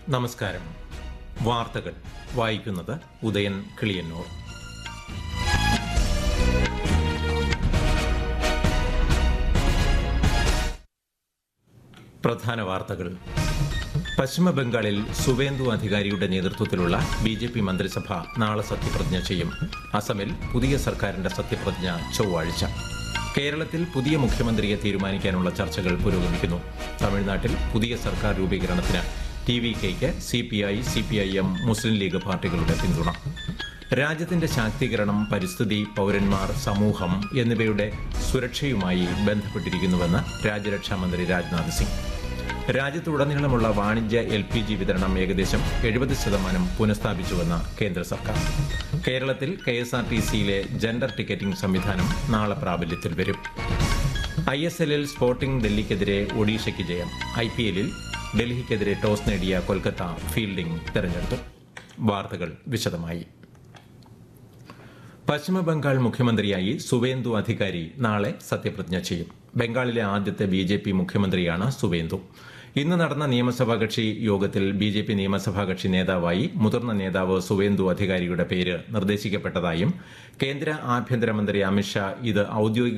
നമസ്കാരം വാർത്തകൾ വായിക്കുന്നത് ഉദയൻ കിളിയന്നൂർ പ്രധാന വാർത്തകൾ പശ്ചിമ ബംഗാളിൽ സുവേന്ദു അധികാരിയുടെ നേതൃത്വത്തിലുള്ള ബി ജെ പി മന്ത്രിസഭ നാളെ സത്യപ്രതിജ്ഞ ചെയ്യും അസമിൽ പുതിയ സർക്കാരിന്റെ സത്യപ്രതിജ്ഞ ചൊവ്വാഴ്ച കേരളത്തിൽ പുതിയ മുഖ്യമന്ത്രിയെ തീരുമാനിക്കാനുള്ള ചർച്ചകൾ പുരോഗമിക്കുന്നു തമിഴ്നാട്ടിൽ പുതിയ സർക്കാർ രൂപീകരണത്തിന് ടി വി കെയ്ക്ക് C P I C P I M Muslim League പാർട്ടികളുടെ പിന്തുണ രാജ്യത്തിന്റെ ശാക്തീകരണം പരിസ്ഥിതി പൌരന്മാർ സമൂഹം എന്നിവയുടെ സുരക്ഷയുമായി ബന്ധപ്പെട്ടിരിക്കുന്നുവെന്ന് രാജ്യരക്ഷാമന്ത്രി രാജ്നാഥ് സിംഗ് രാജ്യത്തുടനീളമുള്ള വാണിജ്യ എൽ പി ജി വിതരണം ഏകദേശം എഴുപത് ശതമാനം പുനഃസ്ഥാപിച്ചുവെന്ന് കേന്ദ്ര സർക്കാർ കേരളത്തിൽ കെ എസ് ആർ ടി സിയിലെ ജെൻഡർ ടിക്കറ്റിംഗ് സംവിധാനം നാളെ പ്രാബല്യത്തിൽ വരും ഐ എസ് എല്ലിൽ സ്പോർട്ടിംഗ് ഡൽഹിക്കെതിരെ ഒഡീഷയ്ക്ക് ജയം ഐ പി എല്ലിൽ ഡൽഹിക്കെതിരെ ടോസ് നേടിയ കൊൽക്കത്ത ഫീൽഡിംഗ് തെരഞ്ഞെടുത്തു വാർത്തകൾ വിശദമായി പശ്ചിമ ബംഗാൾ മുഖ്യമന്ത്രിയായി സുവേന്ദു അധികാരി നാളെ സത്യപ്രതിജ്ഞ ചെയ്യും ബംഗാളിലെ ആദ്യത്തെ ബി ജെ പി മുഖ്യമന്ത്രിയാണ് സുവേന്ദു ഇന്ന് നടന്ന നിയമസഭാ കക്ഷി യോഗത്തിൽ ബി ജെ പി നിയമസഭാ കക്ഷി നേതാവായി മുതിർന്ന നേതാവ് സുവേന്ദു അധികാരിയുടെ പേര് നിർദ്ദേശിക്കപ്പെട്ടതായും കേന്ദ്ര ആഭ്യന്തരമന്ത്രി അമിത്ഷാ ഇത് ഔദ്യോഗിക